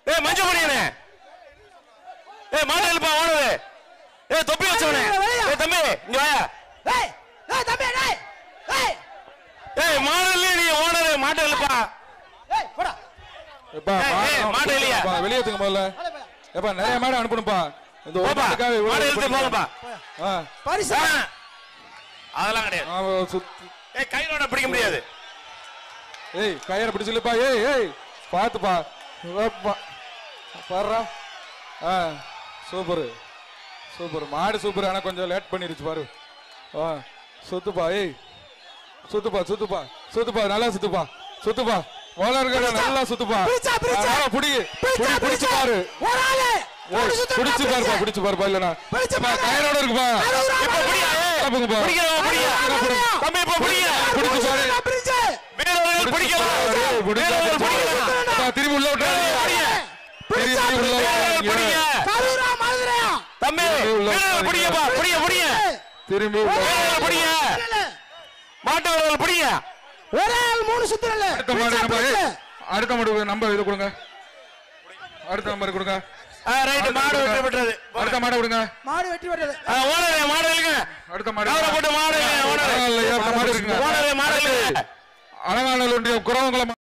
ஏய் மஞ்ச மணியனே ஏய் மாடு எழுப்பா ஓனரு ஏய் தொப்பி வச்சவனே ஏய் தம்பி இங்க வாயா ஏய் ஏய் தம்பி டேய் ஏய் ஏய் மாடு இல்ல நீ ஓனரு மாடு எழுப்பா ஏய் போடா எப்பா ஏய், ஏய், மா- மாடு இல்லையா? எப்பா, வெளியே எடுத்துங்க முதல்ல வாடா போடா. எப்பா நிறைய மாடு அனுப்பணும்ப்பா இந்த ஒரு போப்பா மாட்டுக்காக இவ்வளவு மாடு எழுத்து பண்ணிருக்கோம். போங்கப்பா ஆ பரிசு ஆ. அதெல்லாம் கிடையாது ஆ, சுத்தி ஏய் கையிலோட பிடிக்க முடியாது ஏய் கயிறை பிடிச்சிருப்பா ஏய் ஏய் பாத்துப்பா ஏப்பா. பாருடா ஆ சூப்பர் சூப்பர் மாடு சூப்பர் ஆனா கொஞ்சம் லேட் பண்ணிருச்சு பாரு ஆ சுத்துப்பா ஏய் சுத்துப்பா சுத்துப்பா சுத்துப்பா நல்லா சுத்துப்பா சுத்துப்பா வளர்கிற நல்லா சுத்துப்பா பிடிச்சா, பிடிச்சா. நல்லா புடி பிடிச்சா, புடி பிடிச்சு பிடிச்சா. பாரு ஒரு ஆளு ஓ, ஒரு சுத்து பிடிச்சு பிடிச்சா. பாருப்பா பிடிச்சு பாருப்பா இல்லனா பிடிச்சு பாரு. கயிறோட இருக்குப்பா அறுபது ரூபா இப்ப புடியா ஏய் பாப்புங்கப்பா. பிடிக்கிறவன் பிடியா அறுபது ரூபா. தம்பி இப்ப பிடிங்க பிடிச்சு பாரு ரூபா பிரிச்சு. வீரர்கள் பிடிக்கலாம் ஏய், பிடிச்சா, வீரர்கள் பிடிச்சா. பிடிக்கலாம் அப்பா, திரும்பி உள்ள விட்டுறாதீங்க பிடிங்க திரும்பி பிடிச்சா, உள்ள வீரர்கள் விட்டுறாதீங்க. பிடிங்க கரூர் ரூபா மதுரையா? தம்பி உள்ள வீரர்கள் பிடிங்கப்பா பிடிங்க பிடிங்க திரும்பி உள்ள வீரர்கள் பிடிங்க இல்ல. மாட்டு வீரர்கள் பிடிங்க ஒரே ஆள் மூணு சுத்து இல்ல. அடுத்த மாடு பிடிச்சா, நம்ம பிடிச்சு. ஏய், அடுத்த மாடு நம்பர் இது கொடுங்க அடுத்த நம்பர் கொடுங்க ஆ ரைட் மாடு வெற்றி பெற்றது அடுத்த மாடை கொடுங்க மாடு வெட்டி விட்டது ஆ, ஓனரே மாடு இல்லைங்க அடுத்த மாடு கவரை போட்டு மாடு இல்லைங்க ஓனரே பரவாயில்லையா, அடுத்த மாடு இருக்குங்க ஓனரே மாடு இல்லைங்க அலங்காநல்லூர் குறவங்குளம்